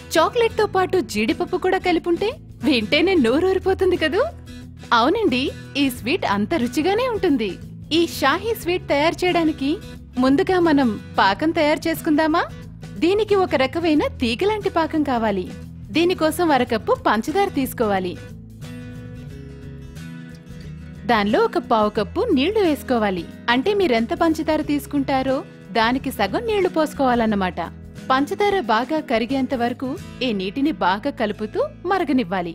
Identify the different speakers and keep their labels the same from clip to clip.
Speaker 1: chocolate తో పాటు జీడిపప్పు కూడా కలిపుంటే వింటేనే నోరూరిపోతుంది కదూ అవునండి ఈ స్వీట్ అంత రుచిగానే ఉంటుంది ఈ షాహీ స్వీట్ తయారు చేయడానికి ముందుగా మనం పాకం తయారు చేసుకుందామా దీనికి ఒక రకమైన తీగలాంటి పాకం కావాలి దీనికోసం అరకప్పు పంచదార తీసుకోవాలి దానిలో ఒక పావు కప్పు నీళ్లు వేసుకోవాలి అంటే మీరెంత పంచదార తీసుకుంటారో దానికి సగం నీళ్లు పోసుకోవాలన్నమాట పంచదార బాగా కరిగేంత వరకు ఈ నీటిని బాగా కలుపుతూ మరగనివ్వాలి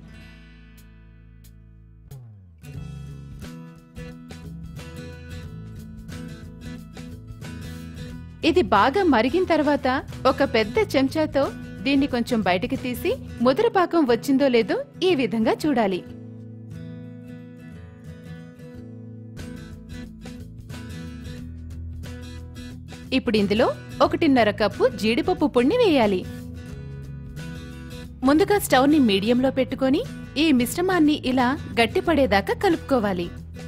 Speaker 1: ఇది బాగా మరిగిన తర్వాత ఒక పెద్ద చెంచాతో దీన్ని కొంచెం బయటికి తీసి ముద్ర పాకం వచ్చిందో లేదో ఈ విధంగా చూడాలి ఇప్పుడు ఇందులో ఒకటిన్నర కప్పు జీడిపప్పు పొడిని వేయాలి ముందుగా స్టవ్ ని మీడియంలో పెట్టుకొని ఈ మిశ్రమాన్ని ఇలా గట్టిపడేదాకా కలుపుకోవాలి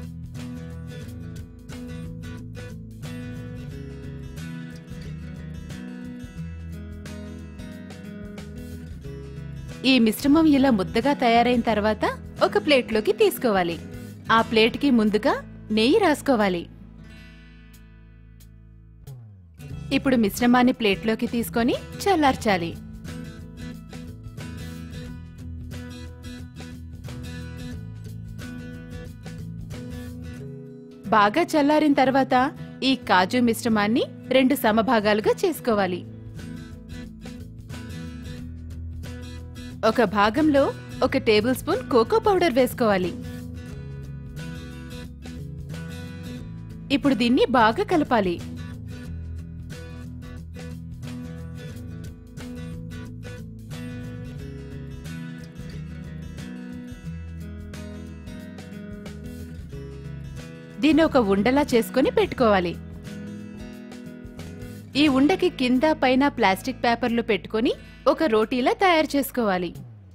Speaker 1: ఈ మిశ్రమం ఇలా ముద్దగా తయారైన తర్వాత ఒక ప్లేట్లోకి తీసుకోవాలి ఆ ప్లేట్కి ముందుగా నెయ్యి రాసుకోవాలి ఇప్పుడు మిశ్రమాన్ని ప్లేట్లోకి తీసుకొని చల్లార్చాలి బాగా చల్లారిన తర్వాత ఈ కాజు మిశ్రమాన్ని రెండు సమభాగాలుగా చేసుకోవాలి ఒక భాగంలో ఒక టేబుల్ స్పూన్ కోకో పౌడర్ వేసుకోవాలి ఇప్పుడు దీన్ని బాగా కలపాలి దీన్ని ఒక ఉండలా చేసుకొని పెట్టుకోవాలి ఈ ఉండకి కింద పైన ప్లాస్టిక్ పేపర్లు పెట్టుకొని ఒక రోటీలా తయారు చేసుకోవాలి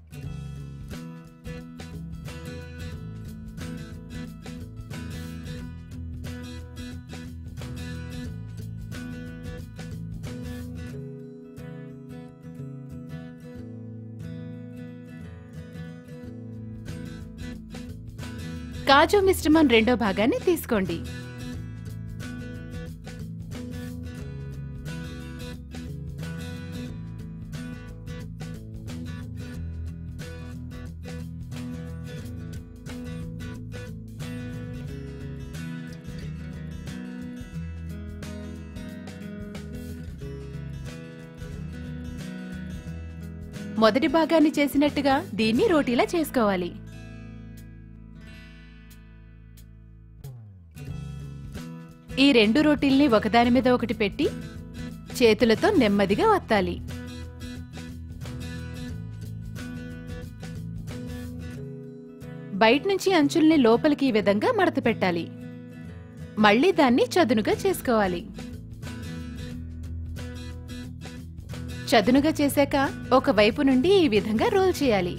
Speaker 1: కాజు మిశ్రమం రెండో భాగాన్ని తీసుకోండి మొదటి భాగాన్ని చేసినట్టుగా దీన్ని రోటీలా చేసుకోవాలి ఈ రెండు రోటీల్ని ఒకదాని మీద ఒకటి పెట్టి చేతులతో నెమ్మదిగా వత్తాలి బయట నుంచి అంచుల్ని లోపలికి ఈ విధంగా మడత పెట్టాలి మళ్ళీ దాన్ని చదునుగా చేసుకోవాలి చదునుగా చేశాక ఒక వైపు నుండి ఈ విధంగా రోల్ చేయాలి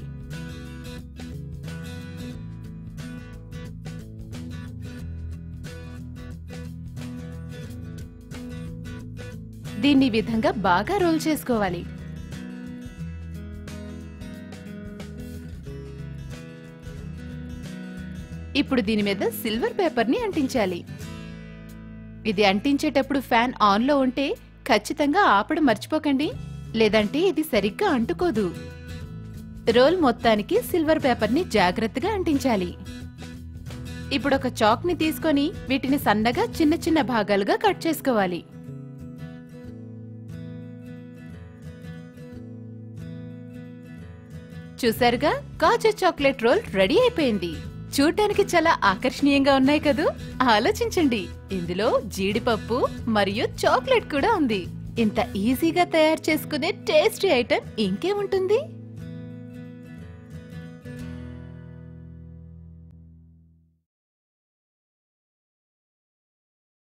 Speaker 1: దీన్ని ఈ విధంగా బాగా రోల్ చేసుకోవాలి ఇప్పుడు దీని మీద సిల్వర్ పేపర్ని అంటించాలి ఇది అంటించేటప్పుడు ఫ్యాన్ ఆన్లో ఉంటే ఖచ్చితంగా ఆపడం మర్చిపోకండి లేదంటే ఇది సరిగ్గా అంటుకోదు రోల్ మొత్తానికి సిల్వర్ పేపర్ని జాగ్రత్తగా అంటించాలి ఇప్పుడు ఒక చాక్ని తీసుకొని వీటిని సన్నగా చిన్న చిన్న భాగాలుగా కట్ చేసుకోవాలి చూసారుగా కాజు చాక్లెట్ రోల్ రెడీ అయిపోయింది చూడటానికి చాలా ఆకర్షణీయంగా ఉన్నాయి కదూ ఆలోచించండి ఇందులో జీడిపప్పు మరియు చాక్లెట్ కూడా ఉంది ఇంత ఈజీగా తయారు చేసుకునే టేస్టీ ఐటెం ఇంకేముంటుంది